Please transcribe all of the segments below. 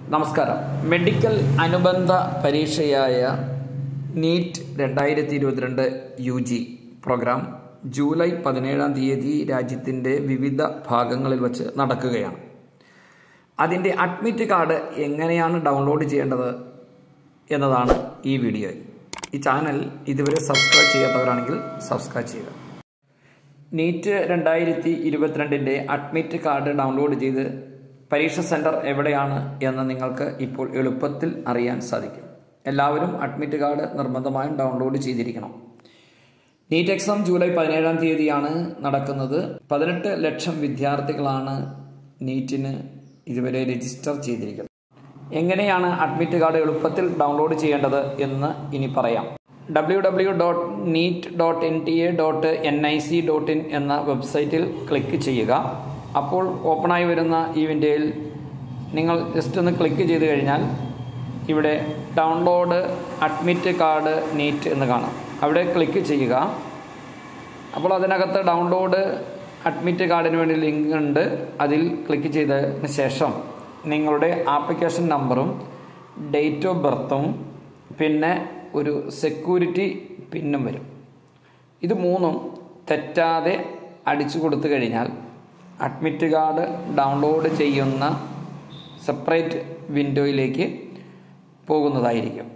നമസ്കാരം മെഡിക്കൽ അനുബന്ധ പരീക്ഷയായ നീറ്റ് രണ്ടായിരത്തി ഇരുപത്തിരണ്ട് യു ജി പ്രോഗ്രാം ജൂലൈ പതിനേഴാം തീയതി രാജ്യത്തിൻ്റെ വിവിധ ഭാഗങ്ങളിൽ വച്ച് നടക്കുകയാണ് അതിൻ്റെ അഡ്മിറ്റ് കാർഡ് എങ്ങനെയാണ് ഡൗൺലോഡ് ചെയ്യേണ്ടത് എന്നതാണ് ഈ വീഡിയോ ഈ ചാനൽ ഇതുവരെ സബ്സ്ക്രൈബ് ചെയ്യാത്തവരാണെങ്കിൽ സബ്സ്ക്രൈബ് ചെയ്യുക നീറ്റ് രണ്ടായിരത്തി ഇരുപത്തിരണ്ടിൻ്റെ അഡ്മിറ്റ് കാർഡ് ഡൗൺലോഡ് ചെയ്ത് പരീക്ഷ സെൻറ്റർ എവിടെയാണ് എന്ന് നിങ്ങൾക്ക് ഇപ്പോൾ എളുപ്പത്തിൽ അറിയാൻ സാധിക്കും എല്ലാവരും അഡ്മിറ്റ് കാർഡ് നിർബന്ധമായും ഡൗൺലോഡ് ചെയ്തിരിക്കണം നീറ്റ് എക്സാം ജൂലൈ പതിനേഴാം തീയതിയാണ് നടക്കുന്നത് പതിനെട്ട് ലക്ഷം വിദ്യാർത്ഥികളാണ് നീറ്റിന് ഇതുവരെ രജിസ്റ്റർ ചെയ്തിരിക്കുന്നത് എങ്ങനെയാണ് അഡ്മിറ്റ് കാർഡ് എളുപ്പത്തിൽ ഡൗൺലോഡ് ചെയ്യേണ്ടത് എന്ന് ഇനി പറയാം W W dot NEET dot N T A dot N I C dot in എന്ന വെബ്സൈറ്റിൽ ക്ലിക്ക് ചെയ്യുക അപ്പോൾ ഓപ്പണായി വരുന്ന ഈ വിൻഡോയിൽ നിങ്ങൾ ജസ്റ്റ് ഒന്ന് ക്ലിക്ക് ചെയ്ത് കഴിഞ്ഞാൽ ഇവിടെ ഡൗൺലോഡ് അഡ്മിറ്റ് കാർഡ് നീറ്റ് എന്ന് കാണാം അവിടെ ക്ലിക്ക് ചെയ്യുക അപ്പോൾ അതിനകത്ത് ഡൗൺലോഡ് അഡ്മിറ്റ് കാർഡിന് വേണ്ടി ലിങ്ക് ഉണ്ട് അതിൽ ക്ലിക്ക് ചെയ്തതിന് ശേഷം നിങ്ങളുടെ ആപ്ലിക്കേഷൻ നമ്പറും ഡേറ്റ് ഓഫ് ബർത്തും പിന്നെ ഒരു സെക്യൂരിറ്റി പിന്നും വരും ഇത് മൂന്നും തെറ്റാതെ അടിച്ചു കൊടുത്തു കഴിഞ്ഞാൽ അഡ്മിറ്റ് കാർഡ് ഡൗൺലോഡ് ചെയ്യുന്ന സെപ്പറേറ്റ് വിൻഡോയിലേക്ക് പോകുന്നതായിരിക്കും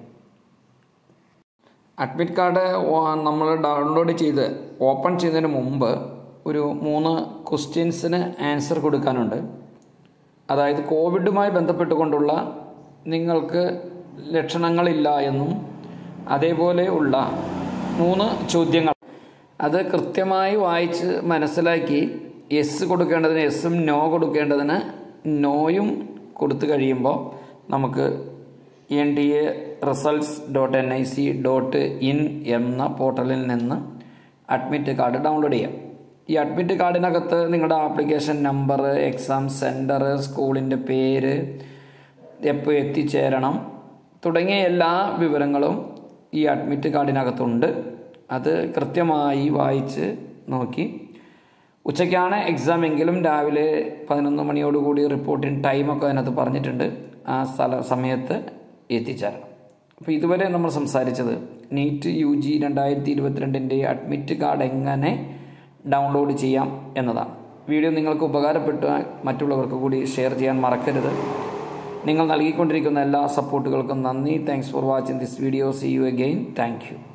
അഡ്മിറ്റ് കാർഡ് നമ്മൾ ഡൗൺലോഡ് ചെയ്ത് ഓപ്പൺ ചെയ്യുന്നതിന് മുമ്പ് ഒരു മൂന്ന് ക്വസ്റ്റ്യൻസിന് ആൻസർ കൊടുക്കാനുണ്ട് അതായത് കോവിഡുമായി ബന്ധപ്പെട്ടുകൊണ്ടുള്ള നിങ്ങൾക്ക് ലക്ഷണങ്ങളില്ല എന്നും അതേപോലെ ഉള്ള മൂന്ന് ചോദ്യങ്ങൾ അത് കൃത്യമായി വായിച്ച് മനസ്സിലാക്കി എസ് കൊടുക്കേണ്ടതിന് എസും നോ കൊടുക്കേണ്ടതിന് നോയും കൊടുത്തു കഴിയുമ്പോൾ നമുക്ക് N D A results dot N I C dot in എന്ന പോർട്ടലിൽ നിന്ന് അഡ്മിറ്റ് കാർഡ് ഡൗൺലോഡ് ചെയ്യാം ഈ അഡ്മിറ്റ് കാർഡിനകത്ത് നിങ്ങളുടെ ആപ്ലിക്കേഷൻ നമ്പർ എക്സാം സെൻറ്റർ സ്കൂളിൻ്റെ പേര് എപ്പോൾ എത്തിച്ചേരണം തുടങ്ങിയ എല്ലാ വിവരങ്ങളും ഈ അഡ്മിറ്റ് കാർഡിനകത്തുണ്ട് അത് കൃത്യമായി വായിച്ച് നോക്കി ഉച്ചയ്ക്കാണ് എക്സാം എങ്കിലും രാവിലെ പതിനൊന്ന് മണിയോടുകൂടി റിപ്പോർട്ടിംഗ് ടൈമൊക്കെ അതിനകത്ത് പറഞ്ഞിട്ടുണ്ട് ആ സ്ഥല സമയത്ത് എത്തിച്ചേരണം അപ്പോൾ ഇതുവരെ നമ്മൾ സംസാരിച്ചത് നീറ്റ് യു ജി രണ്ടായിരത്തി ഇരുപത്തിരണ്ടിൻ്റെ അഡ്മിറ്റ് കാർഡ് എങ്ങനെ ഡൗൺലോഡ് ചെയ്യാം എന്നതാണ് വീഡിയോ നിങ്ങൾക്ക് ഉപകാരപ്പെട്ട മറ്റുള്ളവർക്ക് കൂടി ഷെയർ ചെയ്യാൻ മറക്കരുത് നിങ്ങൾ നൽകിക്കൊണ്ടിരിക്കുന്ന എല്ലാ സപ്പോർട്ടുകൾക്കും നന്ദി thanks for watching this video see you again thank U